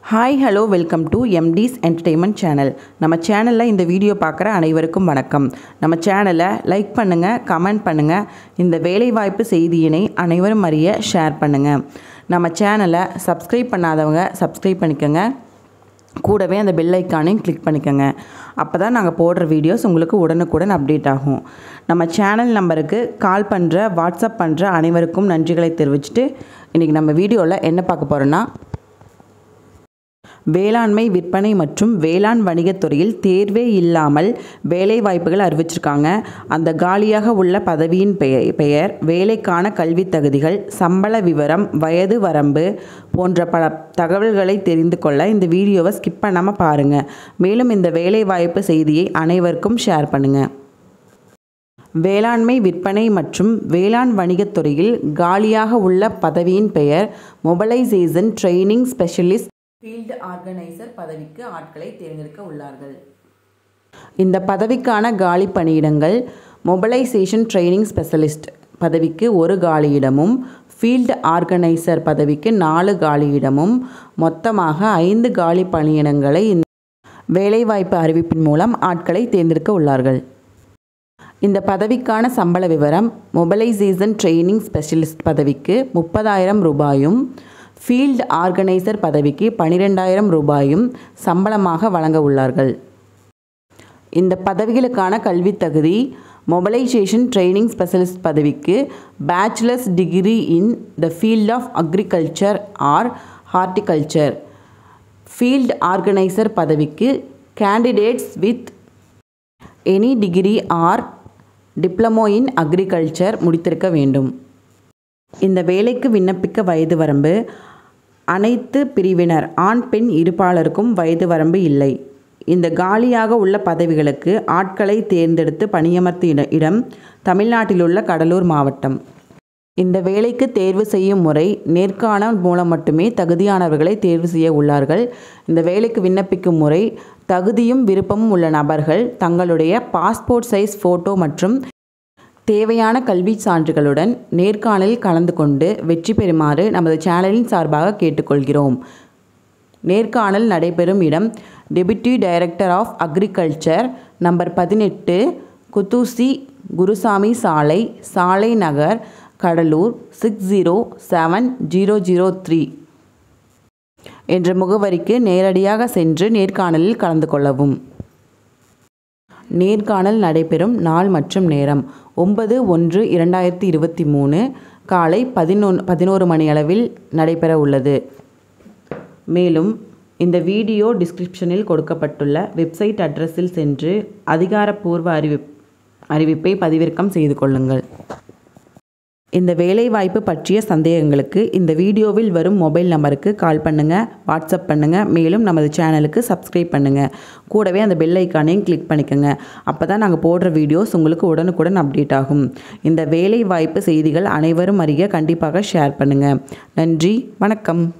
hi hello welcome to எம்டிஸ் entertainment channel நம்ம சேனலில் இந்த வீடியோ பார்க்குற அனைவருக்கும் வணக்கம் நம்ம சேனலை லைக் பண்ணுங்கள் கமெண்ட் பண்ணுங்கள் இந்த வேலைவாய்ப்பு செய்தியினை அனைவரும் அறிய ஷேர் பண்ணுங்கள் நம்ம சேனலை சப்ஸ்கிரைப் பண்ணாதவங்க சப்ஸ்கிரைப் பண்ணிக்கோங்க கூடவே அந்த பெல் ஐக்கானையும் கிளிக் பண்ணிக்கோங்க அப்போ தான் நாங்கள் போடுற வீடியோஸ் உங்களுக்கு உடனுக்குடன் அப்டேட் ஆகும் நம்ம சேனல் நம்பருக்கு கால் பண்ணுற வாட்ஸ்அப் பண்ணுற அனைவருக்கும் நன்றிகளை தெரிவிச்சுட்டு இன்றைக்கி நம்ம வீடியோவில் என்ன பார்க்க போகிறோன்னா வேளாண்மை விற்பனை மற்றும் வேளாண் வணிகத் துறையில் தேர்வே இல்லாமல் வேலைவாய்ப்புகள் அறிவிச்சிருக்காங்க அந்த காலியாக உள்ள பதவியின் பெயர் பெயர் வேலைக்கான கல்வித் தகுதிகள் சம்பள விவரம் வயது வரம்பு போன்ற பல தகவல்களை தெரிந்து கொள்ள இந்த வீடியோவை ஸ்கிப் பண்ணாமல் பாருங்கள் மேலும் இந்த வேலைவாய்ப்பு செய்தியை அனைவருக்கும் ஷேர் பண்ணுங்கள் வேளாண்மை விற்பனை மற்றும் வேளாண் வணிகத் துறையில் காலியாக உள்ள பதவியின் பெயர் mobilisation training specialist field organiser பதவிக்கு ஆட்களை தேர்ந்தெடுக்க உள்ளார்கள் இந்த பதவிக்கான காலி பணியிடங்கள் மொபலைசேஷன் ட்ரைனிங் ஸ்பெஷலிஸ்ட் பதவிக்கு ஒரு காலியிடமும் ஃபீல்டு ஆர்கனைசர் பதவிக்கு நாலு காலியிடமும் மொத்தமாக ஐந்து காலி பணியிடங்களை இந்த வேலைவாய்ப்பு அறிவிப்பின் மூலம் ஆட்களை தேர்ந்தெடுக்க உள்ளார்கள் இந்த பதவிக்கான சம்பள விவரம் மொபலைசேஷன் ட்ரைனிங் ஸ்பெஷலிஸ்ட் பதவிக்கு முப்பதாயிரம் ரூபாயும் ஃபீல்டு ஆர்கனைசர் பதவிக்கு பனிரெண்டாயிரம் ரூபாயும் சம்பளமாக வழங்க உள்ளார்கள் இந்த பதவிகளுக்கான கல்வித் தகுதி மொபலைசேஷன் ட்ரைனிங் ஸ்பெஷலிஸ்ட் பதவிக்கு bachelors degree in the field of agriculture or horticulture field organiser பதவிக்கு candidates with any degree or diploma in agriculture முடித்திருக்க வேண்டும் இந்த வேலைக்கு விண்ணப்பிக்க வயது வரம்பு அனைத்து பிரிவினர் ஆண் பெண் இருப்பாளருக்கும் வயது வரம்பு இல்லை இந்த காலியாக உள்ள பதவிகளுக்கு ஆட்களை தேர்ந்தெடுத்து பணியமர்த்திய இடம் தமிழ்நாட்டிலுள்ள கடலூர் மாவட்டம் இந்த வேலைக்கு தேர்வு செய்யும் முறை நேர்காணல் மூலம் மட்டுமே தகுதியானவர்களை தேர்வு செய்ய உள்ளார்கள் இந்த வேலைக்கு விண்ணப்பிக்கும் முறை தகுதியும் விருப்பமும் உள்ள நபர்கள் தங்களுடைய பாஸ்போர்ட் சைஸ் ஃபோட்டோ மற்றும் தேவையான கல்வி சான்றுகளுடன் நேர்காணலில் கலந்து கொண்டு வெற்றி பெறுமாறு நமது சேனலின் சார்பாக கேட்டுக்கொள்கிறோம் நேர்காணல் நடைபெறும் இடம் deputy director of agriculture number பதினெட்டு குத்தூசி குருசாமி சாலை சாலை நகர் Cuddalore six zero seven zero zero three என்ற முகவரிக்கு நேரடியாக சென்று நேர்காணலில் கலந்து கொள்ளவும் நேர்காணல் நடைபெறும் நாள் மற்றும் நேரம் ஒன்பது ஒன்று இரண்டாயிரத்தி இருபத்தி மூணு காலை பதினொன் பதினோரு மணி அளவில் நடைபெற உள்ளது மேலும் இந்த வீடியோ டிஸ்கிரிப்ஷனில் கொடுக்கப்பட்டுள்ள வெப்சைட் அட்ரஸில் சென்று அதிகாரப்பூர்வ அறிவி அறிவிப்பை பதிவிறக்கம் செய்து கொள்ளுங்கள் இந்த வேலைவாய்ப்பு பற்றிய சந்தேகங்களுக்கு இந்த வீடியோவில் வரும் மொபைல் நம்பருக்கு கால் பண்ணுங்கள் வாட்ஸ்அப் பண்ணுங்கள் மேலும் நமது சேனலுக்கு சப்ஸ்கிரைப் பண்ணுங்கள் கூடவே அந்த பெல் ஐக்கானையும் கிளிக் பண்ணிக்கோங்க அப்போ தான் நாங்கள் போடுற வீடியோஸ் உங்களுக்கு உடனுக்குடன் அப்டேட் ஆகும் இந்த வேலைவாய்ப்பு செய்திகள் அனைவரும் அறிய கண்டிப்பாக ஷேர் பண்ணுங்கள் நன்றி வணக்கம்